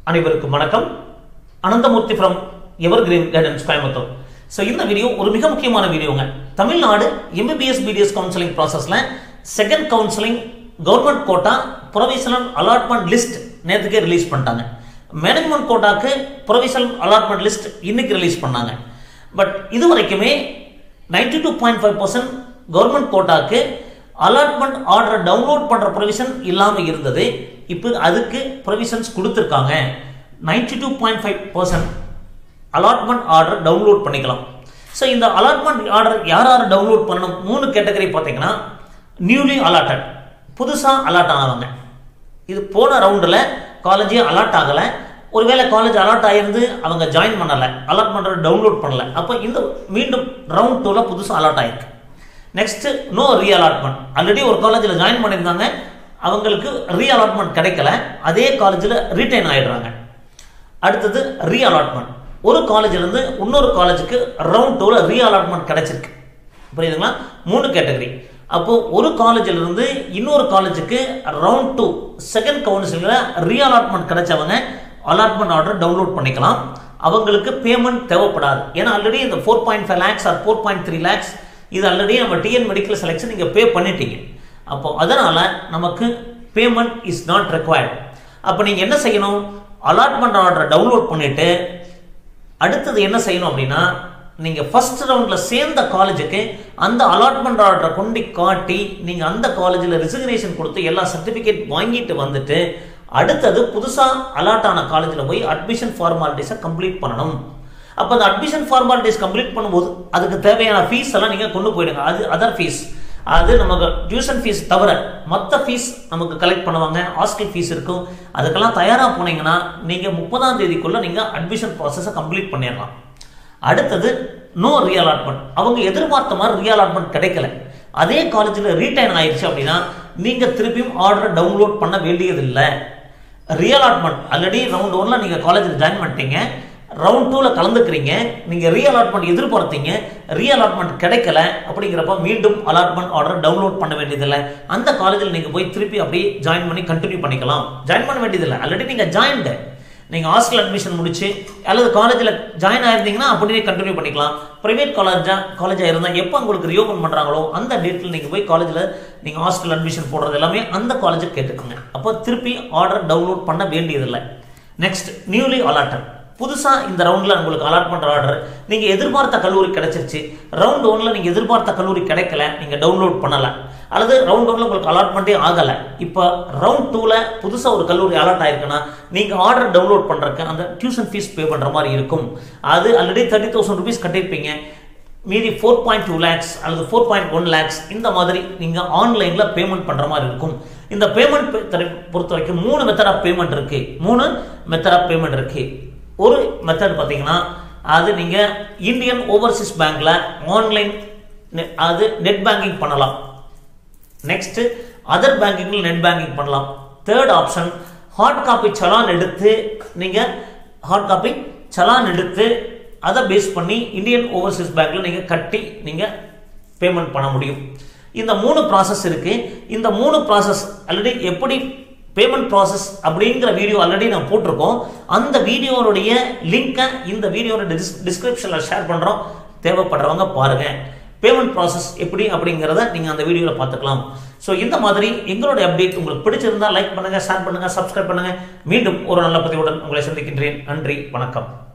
அனைவருக்கும் வணக்கம் Ananthamurthy from evergreen guidance Coimbatore so இந்த வீடியோ ஒரு மிக முக்கியமான வீடியோங்க தமிழ்நாடு எம்பிபிஎஸ் பிடிஎஸ் கவுன்சிலிங் ப்ராசஸில் second counselling government quota provisional allotment list நேற்றுக்கே ரிலீஸ் பண்ணிட்டாங்க மேனேஜ்மெண்ட் கோட்டாக்கு ப்ரொவிஷனல் அலாட்மெண்ட் லிஸ்ட் இன்னைக்கு ரிலீஸ் பண்ணாங்க பட் இது வரைக்குமே ninety two point five percent government கோட்டாக்கு அலாட்மெண்ட் ஆர்டரை டவுன்லோட் பண்ணுற ப்ரொவிஷன் இல்லாமல் இருந்தது இப்போ அதுக்கு ப்ரொவிஷன்ஸ் கொடுத்துருக்காங்க ninety two point five percent allotment order download பண்ணிக்கலாம் ஸோ இந்த அலாட்மெண்ட் ஆர்டர் யார் யார் டவுன்லோட் பண்ணணும் மூணு கேட்டகரி பார்த்தீங்கன்னா நியூலி அலாட்டட் புதுசாக அலாட் ஆனவங்க இது போன ரவுண்டில் காலேஜே அலாட் ஆகலை ஒருவேளை காலேஜ் அலாட் ஆகிருந்து அவங்க ஜாயின் பண்ணலை அலாட் பண்ணுறது டவுன்லோட் பண்ணல அப்போ இந்த மீண்டும் ரவுண்ட் டூவில் புதுசாக அலாட் ஆயிருக்கு next no reallotment already ஒரு காலேஜில் ஜாயின் பண்ணியிருந்தாங்க அவங்களுக்கு ரீ அலாட்மெண்ட் கிடைக்கல அதே காலேஜில் ரீட்டைன் ஆயிடுறாங்க அடுத்தது ரீ அலாட்மெண்ட் ஒரு காலேஜிலேருந்து இன்னொரு காலேஜுக்கு ரவுண்ட் டூவில் ரீ அலாட்மெண்ட் கிடைச்சிருக்கு புரியுதுங்களா மூணு கேட்டகரி அப்போ ஒரு காலேஜில் இருந்து இன்னொரு காலேஜுக்கு ரவுண்ட் டூ செகண்ட் கவுன்சிலில் ரீ அலாட்மெண்ட் கிடைச்சவங்க அலாட்மெண்ட் ஆர்டர் டவுன்லோட் பண்ணிக்கலாம் அவங்களுக்கு பேமெண்ட் தேவைப்படாது ஏன்னா ஆல்ரெடி இந்த four point five lakhs or four point three lakhs இது ஆல்ரெடி நம்ம டிஎன் மெடிக்கல் செலெக்ஷன் நீங்கள் பே பண்ணிட்டீங்க அப்போ அதனால் நமக்கு பேமெண்ட் இஸ் நாட் ரெக்வயர்ட் அப்போ நீங்கள் என்ன செய்யணும் அலாட்மெண்ட் ஆர்டரை டவுன்லோட் பண்ணிவிட்டு அடுத்தது என்ன செய்யணும் அப்படின்னா நீங்கள் ஃபர்ஸ்ட் ரவுண்டில் சேர்ந்த காலேஜுக்கு அந்த அலாட்மெண்ட் ஆர்டரை கொண்டு காட்டி நீங்கள் அந்த காலேஜில் ரிசிக்னேஷன் கொடுத்து எல்லா சர்டிஃபிகேட் வாங்கிட்டு வந்துட்டு அடுத்தது புதுசாக அலாட் ஆன காலேஜில் போய் அட்மிஷன் ஃபார்மாலிட்டிஸை கம்ப்ளீட் பண்ணணும் அப்போ அந்த அட்மிஷன் ஃபார்மாலிட்டிஸ் கம்ப்ளீட் பண்ணும்போது அதுக்கு தேவையான ஃபீஸ் எல்லாம் நீங்கள் கொண்டு போயிடுங்க அது அதர் ஃபீஸ் அது நமக்கு டியூஷன் ஃபீஸ் தவிர மற்ற ஃபீஸ் நமக்கு கலெக்ட் பண்ணுவாங்க ஹாஸ்டல் ஃபீஸ் இருக்கும் அதுக்கெல்லாம் தயாராக போனீங்கன்னா நீங்கள் முப்பதாம் தேதிக்குள்ளே நீங்கள் அட்மிஷன் ப்ராசஸை கம்ப்ளீட் பண்ணிடலாம் அடுத்தது நோ ரீஅலாட்மெண்ட் அவங்க எதிர்பார்த்த மாதிரி ரீஅலாட்மெண்ட் கிடைக்கல அதே காலேஜில் ரீடைன் ஆயிடுச்சு அப்படின்னா நீங்கள் திருப்பியும் ஆர்டரை டவுன்லோட் பண்ண வேண்டியதில்லை ரீஅலாட்மெண்ட் ஆல்ரெடி ரவுண்ட் ஒன்ல நீங்கள் காலேஜில் ஜாயின் பண்ணிட்டீங்க ரவுண்ட் டூவில் கலந்துக்கிறீங்க நீங்கள் ரீ அலாட்மெண்ட் எதிர்பார்த்தீங்க ரீ அலாட்மெண்ட் கிடைக்கல அப்படிங்கிறப்ப மீண்டும் அலாட்மெண்ட் ஆர்டர் டவுன்லோட் பண்ண வேண்டியதில்லை அந்த காலேஜில் நீங்கள் போய் திருப்பி அப்படியே ஜாயின் பண்ணி கண்டினியூ பண்ணிக்கலாம் ஜாயின் பண்ண வேண்டியதில்லை ஆல்ரெடி நீங்கள் ஜாயின்டு நீங்கள் ஹாஸ்டல் அட்மிஷன் முடிச்சு அல்லது காலேஜில் ஜாயின் ஆயிருந்தீங்கன்னா அப்படியே கண்டினியூ பண்ணிக்கலாம் ப்ரைவேட் காலேஜாக காலேஜாக இருந்தால் எப்போ உங்களுக்கு ரியோபன் பண்ணுறாங்களோ அந்த டேட்டில் நீங்கள் போய் காலேஜில் நீங்கள் ஹாஸ்டல் அட்மிஷன் போடுறது எல்லாமே அந்த காலேஜுக்கு கேட்டுக்கோங்க அப்போ திருப்பி ஆர்டர் டவுன்லோட் பண்ண வேண்டியதில்லை நெக்ஸ்ட் நியூலி அலாட்டட் புதுசாக இந்த ரவுண்டில் உங்களுக்கு அலாட்மெண்ட் ஆர்டர் நீங்கள் எதிர்பார்த்த கல்லூரி கிடைச்சிருச்சு ரவுண்ட் ஒன்ல நீங்கள் எதிர்பார்த்த கல்லூரி கிடைக்கல நீங்கள் டவுன்லோட் பண்ணலை அல்லது ரவுண்ட் ஒன்ல உங்களுக்கு அலாட்மெண்ட்டே ஆகலை இப்போ ரவுண்ட் டூவில் புதுசாக ஒரு கல்லூரி அலாட் ஆயிருக்குன்னா நீங்கள் ஆர்டர் டவுன்லோட் பண்ணுறக்கு அந்த டியூஷன் ஃபீஸ் பே பண்ணுற மாதிரி இருக்கும் அது ஆல்ரெடி தேர்ட்டி தௌசண்ட் ருபீஸ் கட்டியிருப்பீங்க மீதி ஃபோர் பாயிண்ட் டூ லேக்ஸ் அல்லது ஃபோர் பாயிண்ட் ஒன் லேக்ஸ் இந்த மாதிரி நீங்கள் ஆன்லைனில் பேமெண்ட் பண்ணுற மாதிரி இருக்கும் இந்த பேமெண்ட் பொறுத்த வரைக்கும் மூணு மெத்தட் ஆஃப் பேமெண்ட் இருக்கு மூணு மெத்தட் ஆஃப் பேமெண்ட் இருக்கு ஒரு மெத்தட் பார்த்தீங்கன்னா அது நீங்கள் இந்தியன் ஓவர்சீஸ் பேங்க்கில் ஆன்லைன் அது நெட் பேங்கிங் பண்ணலாம் நெக்ஸ்ட் அதர் பேங்கிங்கில் நெட் பேங்கிங் பண்ணலாம் third option hard copy challan எடுத்து நீங்கள் ஹார்ட் காப்பி சலான் எடுத்து அதை பேஸ் பண்ணி இந்தியன் ஓவர்சீஸ் பேங்க்கில் நீங்கள் கட்டி நீங்கள் பேமெண்ட் பண்ண முடியும் இந்த மூணு ப்ராசஸ் இருக்கு இந்த மூணு ப்ராசஸ் ஆல்ரெடி எப்படி பேமெண்ட் ப்ராசஸ் அப்படிங்கிற வீடியோ ஆல்ரெடி நான் போட்டிருக்கோம் அந்த வீடியோனுடைய லிங்கை இந்த வீடியோட டிஸ்கிரிப்ஷனில் ஷேர் பண்ணுறோம் தேவைப்படுறவங்க பாருங்கள் பேமெண்ட் ப்ராசஸ் எப்படி அப்படிங்கிறத நீங்கள் அந்த வீடியோவில் பார்த்துக்கலாம் ஸோ இந்த மாதிரி எங்களுடைய அப்டேட் உங்களுக்கு பிடிச்சிருந்தா லைக் பண்ணுங்கள் ஷேர் பண்ணுங்கள் சப்ஸ்கிரைப் பண்ணுங்கள் மீண்டும் ஒரு நல்ல பதிவுடன் உங்களை சந்திக்கின்றேன் நன்றி வணக்கம்